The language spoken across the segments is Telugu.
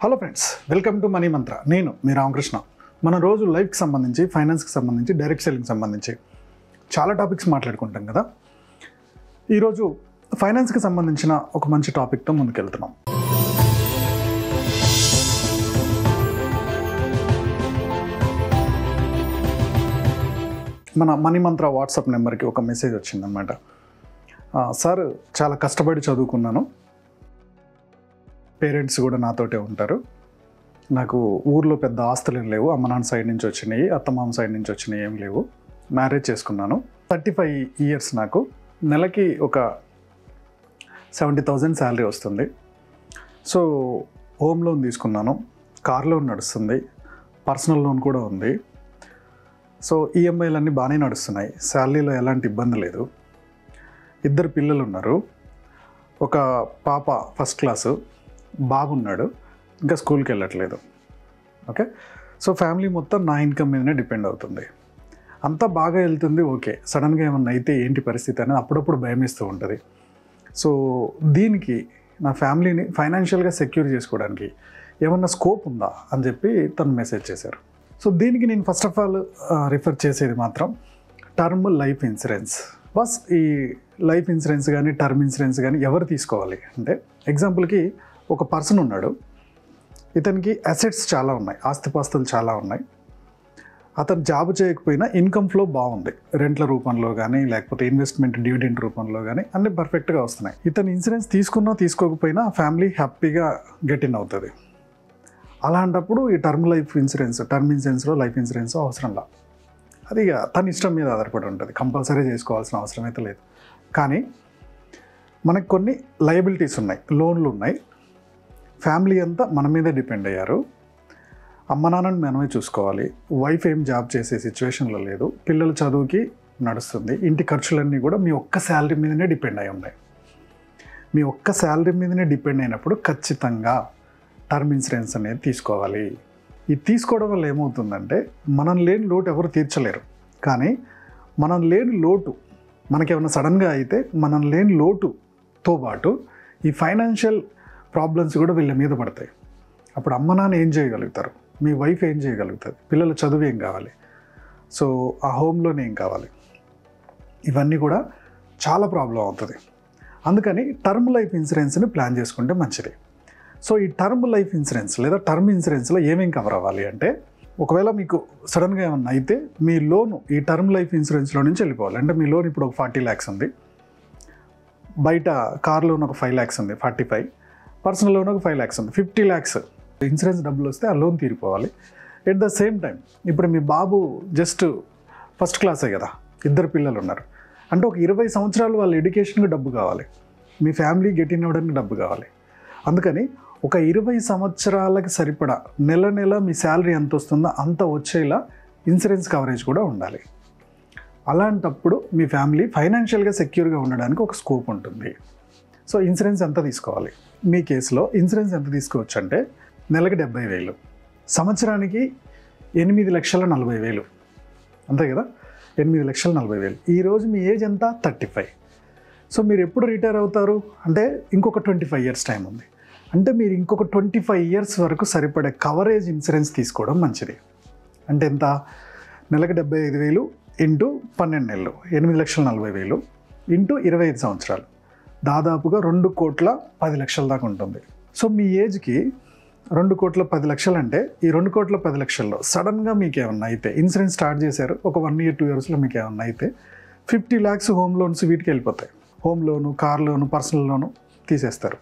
hello friends welcome to Money Mantra నేను మీ రామకృష్ణ మన రోజు లైఫ్కి సంబంధించి ఫైనాన్స్కి సంబంధించి డైరెక్ట్ సెల్లింగ్ సంబంధించి చాలా టాపిక్స్ మాట్లాడుకుంటాం కదా ఈరోజు ఫైనాన్స్కి సంబంధించిన ఒక మంచి టాపిక్తో ముందుకెళ్తున్నాం మన మనీ మంత్ర వాట్సాప్ నెంబర్కి ఒక మెసేజ్ వచ్చిందనమాట ఆ, సార్ చాలా కష్టపడి చదువుకున్నాను పేరెంట్స్ కూడా నాతోటే ఉంటారు నాకు ఊర్లో పెద్ద ఆస్తులు ఏం లేవు అమ్మ నాన్న సైడ్ నుంచి వచ్చినాయి అత్తమామ సైడ్ నుంచి వచ్చినాయి ఏం లేవు మ్యారేజ్ చేసుకున్నాను థర్టీ ఫైవ్ ఇయర్స్ నాకు నెలకి ఒక సెవెంటీ థౌజండ్ శాలరీ వస్తుంది సో హోమ్ లోన్ తీసుకున్నాను కార్ లోన్ నడుస్తుంది పర్సనల్ లోన్ కూడా ఉంది సో ఈఎంఐలు అన్నీ బాగానే నడుస్తున్నాయి శాలరీలో ఎలాంటి ఇబ్బంది లేదు ఇద్దరు పిల్లలు ఉన్నారు ఒక పాప ఫస్ట్ క్లాసు బాబున్నాడు ఇంకా స్కూల్కి వెళ్ళట్లేదు ఓకే సో ఫ్యామిలీ మొత్తం నా ఇన్కమ్ మీదనే డిపెండ్ అవుతుంది అంతా బాగా వెళ్తుంది ఓకే సడన్గా ఏమన్నా అయితే ఏంటి పరిస్థితి అనేది అప్పుడప్పుడు భయమేస్తూ ఉంటుంది సో దీనికి నా ఫ్యామిలీని ఫైనాన్షియల్గా సెక్యూర్ చేసుకోవడానికి ఏమన్నా స్కోప్ ఉందా అని చెప్పి తను మెసేజ్ చేశారు సో దీనికి నేను ఫస్ట్ ఆఫ్ ఆల్ రిఫర్ చేసేది మాత్రం టర్మ్ లైఫ్ ఇన్సూరెన్స్ బస్ ఈ లైఫ్ ఇన్సూరెన్స్ కానీ టర్మ్ ఇన్సూరెన్స్ కానీ ఎవరు తీసుకోవాలి అంటే ఎగ్జాంపుల్కి ఒక పర్సన్ ఉన్నాడు ఇతనికి అసెట్స్ చాలా ఉన్నాయి ఆస్తిపాస్తులు చాలా ఉన్నాయి అతను జాబ్ చేయకపోయినా ఇన్కమ్ ఫ్లో బాగుంది రెంట్ల రూపంలో కానీ లేకపోతే ఇన్వెస్ట్మెంట్ డివిడెంట్ రూపంలో కానీ అన్ని పర్ఫెక్ట్గా వస్తున్నాయి ఇతను ఇన్సూరెన్స్ తీసుకున్నా తీసుకోకపోయినా ఫ్యామిలీ హ్యాపీగా గెట్ ఇన్ అవుతుంది అలాంటప్పుడు ఈ టర్మ్ లైఫ్ ఇన్సూరెన్స్ టర్మ్ ఇన్సూరెన్స్లో లైఫ్ ఇన్సూరెన్స్ అవసరంలా అది ఇక తన ఇష్టం మీద ఆధారపడి ఉంటుంది కంపల్సరీ చేసుకోవాల్సిన అవసరం అయితే లేదు కానీ మనకు కొన్ని లయబిలిటీస్ ఉన్నాయి లోన్లు ఉన్నాయి ఫ్యామిలీ అంతా మన మీదే డిపెండ్ అయ్యారు అమ్మ నాన్నని మనమే చూసుకోవాలి వైఫ్ ఏం జాబ్ చేసే సిచ్యువేషన్లో లేదు పిల్లల చదువుకి నడుస్తుంది ఇంటి ఖర్చులన్నీ కూడా మీ ఒక్క శాలరీ మీదనే డిపెండ్ అయి ఉన్నాయి మీ ఒక్క శాలరీ మీదనే డిపెండ్ అయినప్పుడు ఖచ్చితంగా టర్మ్ ఇన్సూరెన్స్ అనేది తీసుకోవాలి ఇది తీసుకోవడం వల్ల ఏమవుతుందంటే మనం లేని లోటు ఎవరు తీర్చలేరు కానీ మనం లేని లోటు మనకేమైనా సడన్గా అయితే మనం లేని లోటుతో పాటు ఈ ఫైనాన్షియల్ ప్రాబ్లమ్స్ కూడా వీళ్ళ మీద పడతాయి అప్పుడు అమ్మ నాన్న ఏం చేయగలుగుతారు మీ వైఫ్ ఏం చేయగలుగుతుంది పిల్లల చదువు ఏం కావాలి సో ఆ హోమ్లోనే ఏం కావాలి ఇవన్నీ కూడా చాలా ప్రాబ్లం అవుతుంది అందుకని టర్మ్ లైఫ్ ఇన్సూరెన్స్ని ప్లాన్ చేసుకుంటే మంచిది సో ఈ టర్మ్ లైఫ్ ఇన్సూరెన్స్ లేదా టర్మ్ ఇన్సూరెన్స్లో ఏమేం కవర్ అవ్వాలి అంటే ఒకవేళ మీకు సడన్గా ఏమన్నా అయితే మీ లోన్ ఈ టర్మ్ లైఫ్ ఇన్సూరెన్స్లో నుంచి వెళ్ళిపోవాలి అంటే మీ లోన్ ఇప్పుడు ఒక ఫార్టీ ల్యాక్స్ ఉంది బయట కార్ లోన్ ఒక ఫైవ్ ల్యాక్స్ ఉంది ఫార్టీ ఫైవ్ పర్సనల్ లోన్ ఒక ఫైవ్ ల్యాక్స్ ఉంది ఫిఫ్టీ ల్యాక్స్ ఇన్సూరెన్స్ డబ్బులు వస్తే ఆ లోన్ తీరిపోవాలి ఎట్ ద సేమ్ టైం ఇప్పుడు మీ బాబు జస్ట్ ఫస్ట్ క్లాసే కదా ఇద్దరు పిల్లలు ఉన్నారు అంటే ఒక ఇరవై సంవత్సరాలు వాళ్ళ ఎడ్యుకేషన్కి డబ్బు కావాలి మీ ఫ్యామిలీ గెట్ ఇన్ అవ్వడానికి డబ్బు కావాలి అందుకని ఒక ఇరవై సంవత్సరాలకి సరిపడా నెల నెల మీ శాలరీ ఎంత వస్తుందో అంత వచ్చేలా ఇన్సూరెన్స్ కవరేజ్ కూడా ఉండాలి అలాంటప్పుడు మీ ఫ్యామిలీ ఫైనాన్షియల్గా సెక్యూర్గా ఉండడానికి ఒక స్కోప్ ఉంటుంది సో ఇన్సూరెన్స్ ఎంత తీసుకోవాలి మీ కేసులో ఇన్సూరెన్స్ ఎంత తీసుకోవచ్చు అంటే నెలకి డెబ్బై వేలు సంవత్సరానికి ఎనిమిది లక్షల నలభై వేలు అంతే కదా ఎనిమిది లక్షల నలభై వేలు ఈరోజు మీ ఏజ్ ఎంత థర్టీ ఫైవ్ సో మీరు ఎప్పుడు రిటైర్ అవుతారు అంటే ఇంకొక ట్వంటీ ఫైవ్ ఇయర్స్ టైం ఉంది అంటే మీరు ఇంకొక ట్వంటీ ఫైవ్ ఇయర్స్ వరకు సరిపడే కవరేజ్ ఇన్సూరెన్స్ తీసుకోవడం మంచిది అంటే ఎంత నెలకు డెబ్బై ఐదు వేలు ఇంటూ పన్నెండు నెలలు ఎనిమిది లక్షల నలభై వేలు ఇంటూ ఇరవై ఐదు సంవత్సరాలు దాదాపుగా రెండు కోట్ల పది లక్షల దాకా ఉంటుంది సో మీ ఏజ్కి రెండు కోట్ల పది లక్షలు అంటే ఈ రెండు కోట్ల పది లక్షల్లో సడన్గా మీకు ఏమన్నా అయితే ఇన్సూరెన్స్ స్టార్ట్ చేశారు ఒక వన్ ఇయర్ టూ ఇయర్స్లో మీకు ఏమన్నా అయితే ఫిఫ్టీ ల్యాక్స్ హోమ్ లోన్స్ వీటికి వెళ్ళిపోతాయి home loan car loan personal loan తీసేస్తారు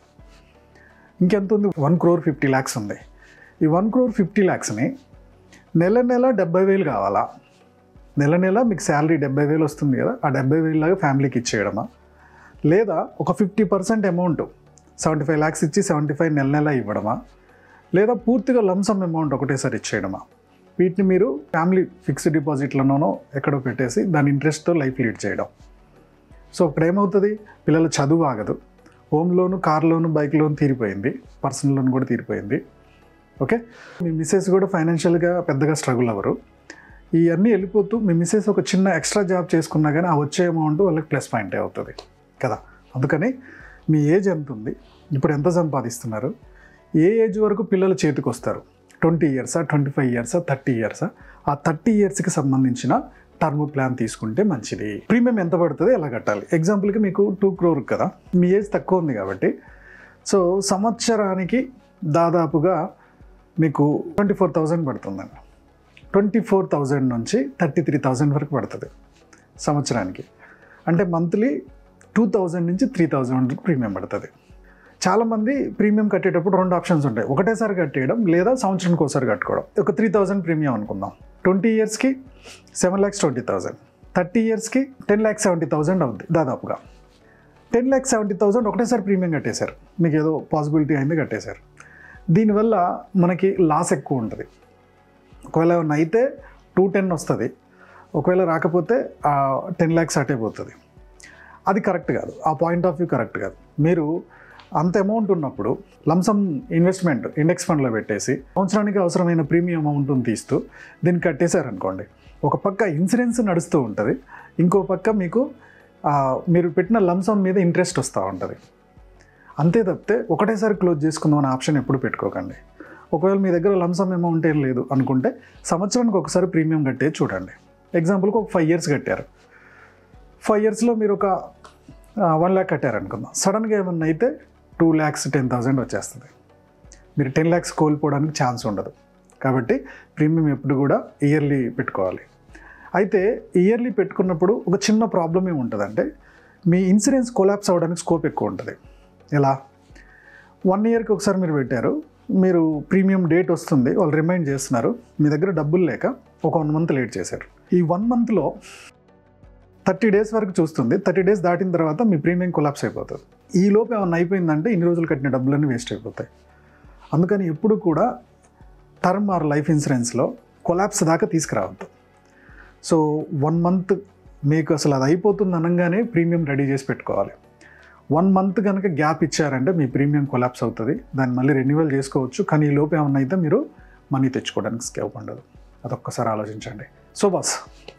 ఇంకెంత ఉంది వన్ క్రోర్ ఫిఫ్టీ ల్యాక్స్ ఉంది ఈ వన్ క్రోర్ ఫిఫ్టీ ల్యాక్స్ని నెల నెల డెబ్బై వేలు కావాలా నెల నెల మీకు శాలరీ డెబ్బై వేలు వస్తుంది కదా ఆ డెబ్బై వేలులాగా ఫ్యామిలీకి ఇచ్చేయడమా లేదా ఒక fifty percent amount seventy five lakhs ఇచ్చి సెవెంటీ ఫైవ్ నెల నెల ఇవ్వడమా లేదా పూర్తిగా లంసమ్ అమౌంట్ ఒకటేసారి ఇచ్చేయడమా వీటిని మీరు ఫ్యామిలీ ఫిక్స్డ్ డిపాజిట్లలోనో ఎక్కడో పెట్టేసి దాని ఇంట్రెస్ట్తో లైఫ్ లీడ్ చేయడం సో ఇప్పుడు ఏమవుతుంది పిల్లల చదువు ఆగదు home loan car loan bike loan తీరిపోయింది పర్సనల్ లోన్ కూడా తీరిపోయింది ఓకే మీ మిస్సెస్ కూడా ఫైనాన్షియల్గా పెద్దగా స్ట్రగుల్ అవ్వరు ఇవన్నీ వెళ్ళిపోతూ మీ మిస్సెస్ ఒక చిన్న ఎక్స్ట్రా జాబ్ చేసుకున్నా కానీ ఆ వచ్చే అమౌంట్ వాళ్ళకి ప్లస్ పాయింటే అవుతుంది కదా అందుకని మీ ఏజ్ ఎంత ఉంది ఇప్పుడు ఎంత సంపాదిస్తున్నారు ఏ ఏజ్ వరకు పిల్లలు చేతికి వస్తారు ట్వంటీ ఇయర్సా ట్వంటీ ఫైవ్ ఇయర్సా థర్టీ ఇయర్సా ఆ థర్టీ ఇయర్స్కి సంబంధించిన టర్మ్ ప్లాన్ తీసుకుంటే మంచిది ప్రీమియం ఎంత పడుతుంది ఎలా కట్టాలి ఎగ్జాంపుల్కి మీకు టూ క్రోర్ కదా మీ ఏజ్ తక్కువ ఉంది కాబట్టి సో సంవత్సరానికి దాదాపుగా మీకు ట్వంటీ ఫోర్ థౌజండ్ పడుతుందండి ట్వంటీ ఫోర్ థౌజండ్ నుంచి థర్టీ త్రీ థౌజండ్ వరకు పడుతుంది సంవత్సరానికి అంటే మంత్లీ టూ థౌజండ్ నుంచి త్రీ థౌజండ్ ప్రీమియం పడుతుంది చాలామంది ప్రీమియం కట్టేటప్పుడు రెండు ఆప్షన్స్ ఉంటాయి ఒకటేసారి కట్టేయడం లేదా సంవత్సరానికి ఒకసారి కట్టుకోవడం ఒక త్రీ థౌజండ్ ప్రీమియం అనుకుందాం ట్వంటీ ఇయర్స్కి seven lakhs twenty thousand thirty ఇయర్స్కి టెన్ ల్యాక్స్ సెవెంటీ థౌజండ్ అవుద్ది దాదాపుగా టెన్ ల్యాక్స్ సెవెంటీ థౌజండ్ ఒకటేసారి ప్రీమియం కట్టేశారు మీకు ఏదో పాసిబిలిటీ అయింది కట్టేశారు దీనివల్ల మనకి లాస్ ఎక్కువ ఉంటుంది ఒకవేళ ఏమన్నా అయితే టూ టెన్ వస్తుంది ఒకవేళ రాకపోతే టెన్ ల్యాక్స్ అటే పోతుంది అది కరెక్ట్ కాదు ఆ పాయింట్ ఆఫ్ వ్యూ కరెక్ట్ కాదు మీరు అంత అమౌంట్ ఉన్నప్పుడు లంసమ్ ఇన్వెస్ట్మెంట్ ఇండెక్స్ ఫండ్లో పెట్టేసి సంవత్సరానికి అవసరమైన ప్రీమియం అమౌంట్ని తీస్తూ దీన్ని కట్టేశారనుకోండి ఒక పక్క ఇన్సూరెన్స్ నడుస్తూ ఉంటుంది ఇంకో పక్క మీకు ఆ, మీరు పెట్టిన లంసమ్ మీద ఇంట్రెస్ట్ వస్తూ ఉంటుంది అంతే తప్పితే ఒకటేసారి క్లోజ్ చేసుకుందాం అనే ఆప్షన్ ఎప్పుడు పెట్టుకోకండి ఒకవేళ మీ దగ్గర లంసమ్ అమౌంట్ ఏం లేదు అనుకుంటే సంవత్సరానికి ఒకసారి ప్రీమియం కట్టే చూడండి ఎగ్జాంపుల్కి ఒక ఫైవ్ ఇయర్స్ కట్టారు ఫైవ్ ఇయర్స్లో మీరు ఒక వన్ ల్యాక్ కట్టారు అనుకుందాం సడన్గా ఏమన్నా అయితే టూ ల్యాక్స్ టెన్ థౌజండ్ వచ్చేస్తుంది మీరు టెన్ ల్యాక్స్ కోల్పోవడానికి ఛాన్స్ ఉండదు కాబట్టి ప్రీమియం ఎప్పుడు కూడా ఇయర్లీ పెట్టుకోవాలి అయితే ఇయర్లీ పెట్టుకున్నప్పుడు ఒక చిన్న ప్రాబ్లం ఏముంటుందంటే మీ ఇన్సూరెన్స్ కొలాప్స్ అవ్వడానికి స్కోప్ ఎక్కువ ఉంటుంది ఎలా వన్ ఇయర్కి ఒకసారి మీరు పెట్టారు మీరు ప్రీమియం డేట్ వస్తుంది వాళ్ళు రిమైండ్ చేస్తున్నారు మీ దగ్గర డబ్బులు లేక ఒక వన్ మంత్ లేట్ చేశారు ఈ వన్ మంత్లో థర్టీ డేస్ వరకు చూస్తుంది థర్టీ డేస్ దాటిన తర్వాత మీ ప్రీమియం కొలాప్స్ అయిపోతుంది ఈ లోపు ఏమన్నా అయిపోయిందంటే ఇన్ని రోజులు కట్టిన డబ్బులన్నీ వేస్ట్ అయిపోతాయి అందుకని ఎప్పుడు కూడా టర్మ్ ఆర్ లైఫ్ ఇన్సూరెన్స్లో కొలాప్స్ దాకా తీసుకురావద్దు సో వన్ మంత్ మీకు అసలు అది అయిపోతుంది అనగానే ప్రీమియం రెడీ చేసి పెట్టుకోవాలి వన్ మంత్ కనుక గ్యాప్ ఇచ్చారంటే మీ ప్రీమియం కొలాప్స్ అవుతుంది దాన్ని మళ్ళీ రెన్యువల్ చేసుకోవచ్చు కానీ ఈ లోపు ఏమన్నా అయితే మీరు మనీ తెచ్చుకోవడానికి స్కేప్ ఉండదు అదొక్కసారి ఆలోచించండి సో బాస్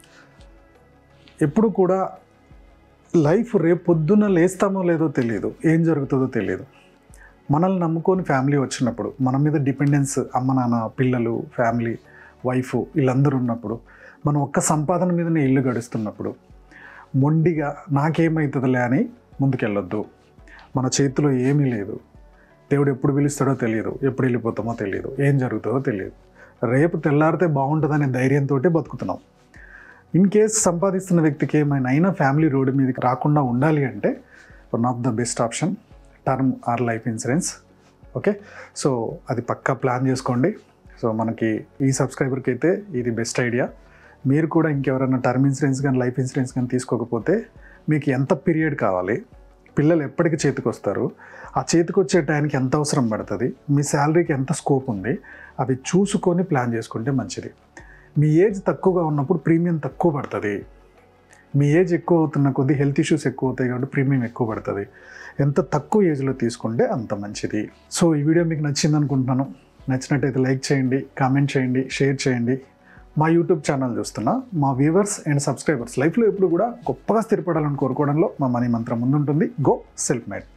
ఎప్పుడు కూడా లైఫ్ రేపు పొద్దున్న లేస్తామో లేదో తెలియదు ఏం జరుగుతుందో తెలియదు మనల్ని నమ్ముకొని ఫ్యామిలీ వచ్చినప్పుడు మన మీద డిపెండెన్స్ అమ్మ నాన్న పిల్లలు ఫ్యామిలీ వైఫ్ వీళ్ళందరూ ఉన్నప్పుడు మనం ఒక్క సంపాదన మీదనే ఇల్లు గడుస్తున్నప్పుడు మొండిగా నాకేమవుతుందిలే అని ముందుకెళ్ళొద్దు మన చేతిలో ఏమీ లేదు దేవుడు ఎప్పుడు పిలుస్తాడో తెలియదు ఎప్పుడు వెళ్ళిపోతామో తెలియదు ఏం జరుగుతుందో తెలియదు రేపు తెల్లారితే బాగుంటుందనే ధైర్యంతో బతుకుతున్నాం ఇన్ కేస్ సంపాదిస్తున్న వ్యక్తికి ఏమైనా అయినా ఫ్యామిలీ రోడ్డు మీదకి రాకుండా ఉండాలి అంటే one of the best option term or life insurance okay so అది పక్కా ప్లాన్ చేసుకోండి సో మనకి ఈ సబ్స్క్రైబర్కి అయితే ఇది బెస్ట్ ఐడియా మీరు కూడా ఇంకెవరైనా టర్మ్ ఇన్సూరెన్స్ కానీ లైఫ్ ఇన్సూరెన్స్ కానీ తీసుకోకపోతే మీకు ఎంత పీరియడ్ కావాలి పిల్లలు ఎప్పటికి చేతికి వస్తారు ఆ చేతికి వచ్చే టైంకి ఎంత అవసరం పడుతుంది మీ శాలరీకి ఎంత స్కోప్ ఉంది అవి చూసుకొని ప్లాన్ చేసుకుంటే మంచిది మీ ఏజ్ తక్కువగా ఉన్నప్పుడు ప్రీమియం తక్కువ పడుతుంది మీ ఏజ్ ఎక్కువ అవుతున్న కొద్దీ హెల్త్ ఇష్యూస్ ఎక్కువ అవుతాయి కాబట్టి ప్రీమియం ఎక్కువ పడుతుంది ఎంత తక్కువ ఏజ్లో తీసుకుంటే అంత మంచిది సో ఈ వీడియో మీకు నచ్చింది అనుకుంటున్నాను నచ్చినట్టయితే లైక్ చేయండి కామెంట్ చేయండి షేర్ చేయండి మా యూట్యూబ్ ఛానల్ చూస్తున్న మా వ్యూవర్స్ అండ్ సబ్స్క్రైబర్స్ లైఫ్లో ఎప్పుడు కూడా గొప్పగా స్థిరపడాలని కోరుకోవడంలో మా మనీ మంత్రం ముందుంటుంది గో సెల్ఫ్ మేడ్